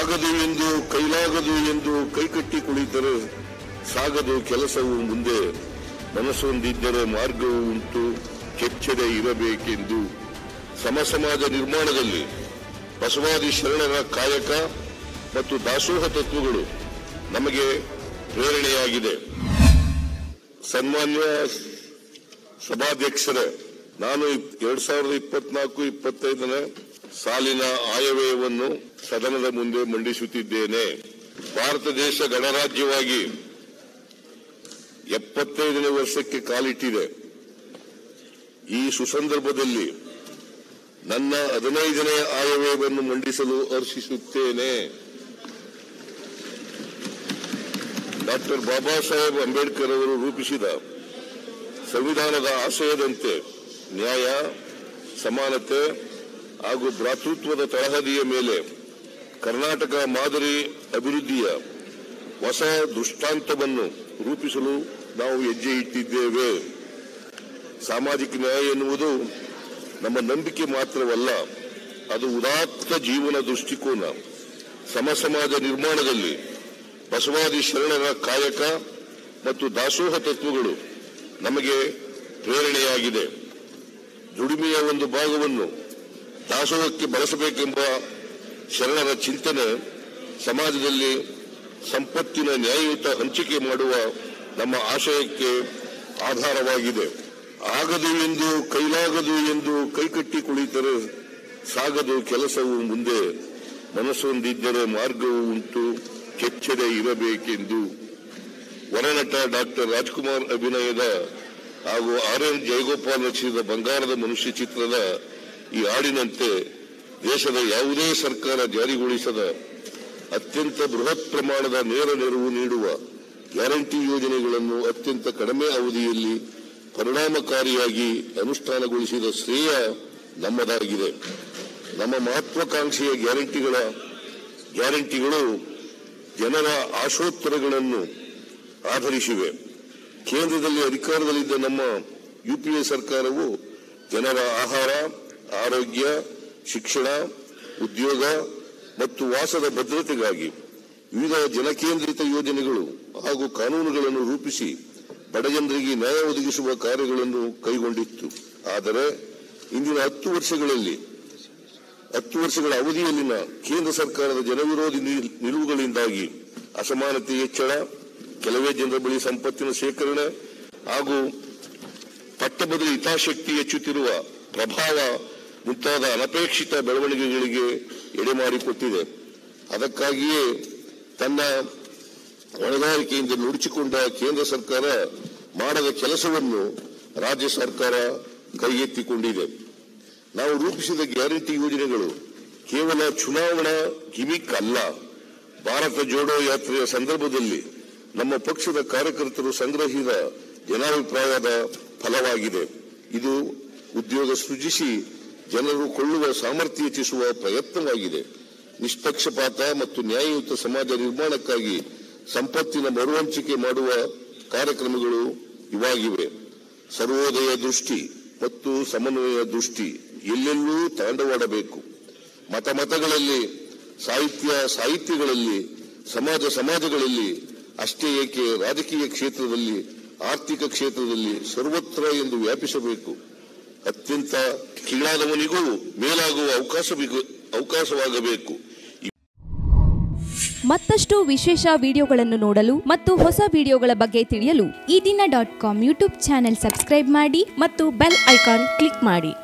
ಆಗದು ಎಂದು ಕೈಲಾಗದು ಎಂದು ಕೈಕಟ್ಟಿ ಕುಳಿತರೆ ಸಾಗದು ಕೆಲಸವು ಮುಂದೆ ಮನಸ್ಸೊಂದಿದ್ದರೆ ಮಾರ್ಗವೂ ಉಂಟು ಕೆಚ್ಚದೆ ಇರಬೇಕೆಂದು ಸಮಸಮಾಜ ನಿರ್ಮಾಣದಲ್ಲಿ ಬಸವಾದಿ ಶರಣರ ಕಾಯಕ ಮತ್ತು ದಾಸೋಹ ತತ್ವಗಳು ನಮಗೆ ಪ್ರೇರಣೆಯಾಗಿದೆ ಸನ್ಮಾನ್ಯ ಸಭಾಧ್ಯಕ್ಷರೇ ನಾನು ಎರಡ್ ಸಾವಿರದ ಇಪ್ಪತ್ನಾಲ್ಕು ಇಪ್ಪತ್ತೈದನೇ ಸಾಲಿನ ಆಯವ್ಯಯವನ್ನು ಸದನದ ಮುಂದೆ ಮಂಡಿಸುತ್ತಿದ್ದೇನೆ ಭಾರತ ದೇಶ ಗಣರಾಜ್ಯವಾಗಿ ಎಪ್ಪತ್ತೈದನೇ ವರ್ಷಕ್ಕೆ ಕಾಲಿಟ್ಟಿದೆ ಈ ಸುಸಂದರ್ಭದಲ್ಲಿ ನನ್ನ ಹದಿನೈದನೇ ಆಯವ್ಯಯವನ್ನು ಮಂಡಿಸಲು ಹರ್ಷಿಸುತ್ತೇನೆ ಡಾಕ್ಟರ್ ಬಾಬಾ ಸಾಹೇಬ್ ಅಂಬೇಡ್ಕರ್ ಅವರು ರೂಪಿಸಿದ ಸಂವಿಧಾನದ ಆಶಯದಂತೆ ನ್ಯಾಯ ಸಮಾನತೆ ಹಾಗೂ ಭ್ರಾತೃತ್ವದ ತಳಹದಿಯ ಮೇಲೆ ಕರ್ನಾಟಕ ಮಾದರಿ ಅಭಿವೃದ್ಧಿಯ ಹೊಸ ದೃಷ್ಟಾಂತವನ್ನು ರೂಪಿಸಲು ನಾವು ಹೆಜ್ಜೆ ಇಟ್ಟಿದ್ದೇವೆ ಸಾಮಾಜಿಕ ನ್ಯಾಯ ಎನ್ನುವುದು ನಮ್ಮ ನಂಬಿಕೆ ಮಾತ್ರವಲ್ಲ ಅದು ಉದಾತ್ತ ಜೀವನ ದೃಷ್ಟಿಕೋನ ಸಮಸಮಾಜ ನಿರ್ಮಾಣದಲ್ಲಿ ಬಸವಾದಿ ಶರಣರ ಕಾಯಕ ಮತ್ತು ದಾಸೋಹ ತತ್ವಗಳು ನಮಗೆ ಪ್ರೇರಣೆಯಾಗಿದೆ ದುಡಿಮೆಯ ಒಂದು ಭಾಗವನ್ನು ದಾಸೋಹಕ್ಕೆ ಬಳಸಬೇಕೆಂಬ ಶರಣರ ಚಿಂತನೆ ಸಮಾಜದಲ್ಲಿ ಸಂಪತ್ತಿನ ನ್ಯಾಯಯುತ ಹಂಚಿಕೆ ಮಾಡುವ ನಮ್ಮ ಆಶಯಕ್ಕೆ ಆಧಾರವಾಗಿದೆ ಆಗದು ಎಂದು ಕೈಲಾಗದು ಎಂದು ಕೈಕಟ್ಟಿ ಕುಳಿತರೆ ಸಾಗದು ಕೆಲಸವು ಮುಂದೆ ಮನಸ್ಸೊಂದಿದ್ದರೆ ಮಾರ್ಗವೂ ಉಂಟು ಕೆಚ್ಚದೆ ಇರಬೇಕೆಂದು ವರನಟ ಡಾಕ್ಟರ್ ರಾಜ್ಕುಮಾರ್ ಅಭಿನಯದ ಹಾಗೂ ಆರ್ ಎನ್ ಜಯಗೋಪಾಲ್ ರಚಿಸಿದ ಬಂಗಾರದ ಮನುಷ್ಯ ಚಿತ್ರದ ಈ ಹಾಡಿನಂತೆ ದೇಶದ ಯಾವುದೇ ಸರ್ಕಾರ ಜಾರಿಗೊಳಿಸದ ಅತ್ಯಂತ ಬೃಹತ್ ಪ್ರಮಾಣದ ನೇರ ನೆರವು ನೀಡುವ ಗ್ಯಾರಂಟಿ ಯೋಜನೆಗಳನ್ನು ಅತ್ಯಂತ ಕಡಿಮೆ ಅವಧಿಯಲ್ಲಿ ಪರಿಣಾಮಕಾರಿಯಾಗಿ ಅನುಷ್ಠಾನಗೊಳಿಸಿದ ಶ್ರೇಯ ನಮ್ಮದಾಗಿದೆ ನಮ್ಮ ಮಹತ್ವಾಕಾಂಕ್ಷೆಯ ಗ್ಯಾರಂಟಿಗಳ ಗ್ಯಾರಂಟಿಗಳು ಜನರ ಆಶೋತ್ತರಗಳನ್ನು ಆಧರಿಸಿವೆ ಕೇಂದ್ರದಲ್ಲಿ ಅಧಿಕಾರದಲ್ಲಿದ್ದ ನಮ್ಮ ಯುಪಿಎ ಸರ್ಕಾರವು ಜನರ ಆಹಾರ ಆರೋಗ್ಯ ಶಿಕ್ಷಣ ಉದ್ಯೋಗ ಮತ್ತು ವಾಸದ ಭದ್ರತೆಗಾಗಿ ವಿವಿಧ ಜನಕೇಂದ್ರಿತ ಯೋಜನೆಗಳು ಹಾಗೂ ಕಾನೂನುಗಳನ್ನು ರೂಪಿಸಿ ಬಡಜನರಿಗೆ ನ್ಯಾಯ ಒದಗಿಸುವ ಕಾರ್ಯಗಳನ್ನು ಕೈಗೊಂಡಿತ್ತು ಆದರೆ ಇಂದಿನ ಹತ್ತು ವರ್ಷಗಳಲ್ಲಿ ಹತ್ತು ವರ್ಷಗಳ ಅವಧಿಯಲ್ಲಿನ ಕೇಂದ್ರ ಸರ್ಕಾರದ ಜನವಿರೋಧಿ ನಿಲ್- ನಿಲುವುಗಳಿಂದಾಗಿ ಅಸಮಾನತೆ ಹೆಚ್ಚಳ ಕೆಲವೇ ಜನರ ಬಳಿ ಸಂಪತ್ತಿನ ಶೇಖರಣೆ ಹಾಗೂ ಪಟ್ಟಬದಲಿ ಹಿತಾಸಕ್ತಿ ಹೆಚ್ಚುತ್ತಿರುವ ಪ್ರಭಾವ ಮುಂತಾದ ಅನಪೇಕ್ಷಿತ ಬೆಳವಣಿಗೆಗಳಿಗೆ ಎಡೆಮಾಡಿಕೊಟ್ಟಿದೆ ಅದಕ್ಕಾಗಿಯೇ ತನ್ನ ಹೊಣೆಗಾರಿಕೆಯಿಂದ ನುಡಿಚಿಕೊಂಡ ಕೇಂದ್ರ ಸರ್ಕಾರ ಮಾಡದ ಕೆಲಸವನ್ನು ರಾಜ್ಯ ಸರ್ಕಾರ ಕೈಗೆತ್ತಿಕೊಂಡಿದೆ ನಾವು ರೂಪಿಸಿದ ಗ್ಯಾರಂಟಿ ಯೋಜನೆಗಳು ಕೇವಲ ಚುನಾವಣಾ ಗಿಮಿಕ್ ಅಲ್ಲ ಭಾರತ ಜೋಡೋ ಯಾತ್ರೆಯ ಸಂದರ್ಭದಲ್ಲಿ ನಮ್ಮ ಪಕ್ಷದ ಕಾರ್ಯಕರ್ತರು ಸಂಗ್ರಹಿಸಿದ ಜನಾಭಿಪ್ರಾಯದ ಫಲವಾಗಿದೆ ಇದು ಉದ್ಯೋಗ ಸೃಜಿಸಿ ಜನರು ಕೊಳ್ಳುವ ಸಾಮರ್ಥ್ಯ ಹೆಚ್ಚಿಸುವ ಪ್ರಯತ್ನವಾಗಿದೆ ನಿಷ್ಪಕ್ಷಪಾತ ಮತ್ತು ನ್ಯಾಯಯುತ ಸಮಾಜ ನಿರ್ಮಾಣಕ್ಕಾಗಿ ಸಂಪತ್ತಿನ ಮರುಹಂಚಿಕೆ ಮಾಡುವ ಕಾರ್ಯಕ್ರಮಗಳು ಇವಾಗಿವೆ ಸರ್ವೋದಯ ದೃಷ್ಟಿ ಮತ್ತು ಸಮನ್ವಯ ದೃಷ್ಟಿ ಎಲ್ಲೆಲ್ಲೂ ತಾಂಡವಾಡಬೇಕು ಮತ ಮತಗಳಲ್ಲಿ ಸಾಹಿತ್ಯ ಸಾಹಿತ್ಯಗಳಲ್ಲಿ ಸಮಾಜ ಸಮಾಜಗಳಲ್ಲಿ ಅಷ್ಟೇ ಏಕೆ ರಾಜಕೀಯ ಕ್ಷೇತ್ರದಲ್ಲಿ ಆರ್ಥಿಕ ಕ್ಷೇತ್ರದಲ್ಲಿ ಸರ್ವತ್ರ ಎಂದು ವ್ಯಾಪಿಸಬೇಕು ಅತ್ಯಂತ ಕೀಳಾದವನಿಗೂ ಮೇಲಾಗುವ ಅವಕಾಶ ಅವಕಾಶವಾಗಬೇಕು ಮತ್ತಷ್ಟು ವಿಶೇಷ ವಿಡಿಯೋಗಳನ್ನು ನೋಡಲು ಮತ್ತು ಹೊಸ ವಿಡಿಯೋಗಳ ಬಗ್ಗೆ ತಿಳಿಯಲು Ee Dina dot com YouTube channel subscribe ಮಾಡಿ ಮತ್ತು ಬೆಲ್ ಐಕಾನ್ ಕ್ಲಿಕ್ ಮಾಡಿ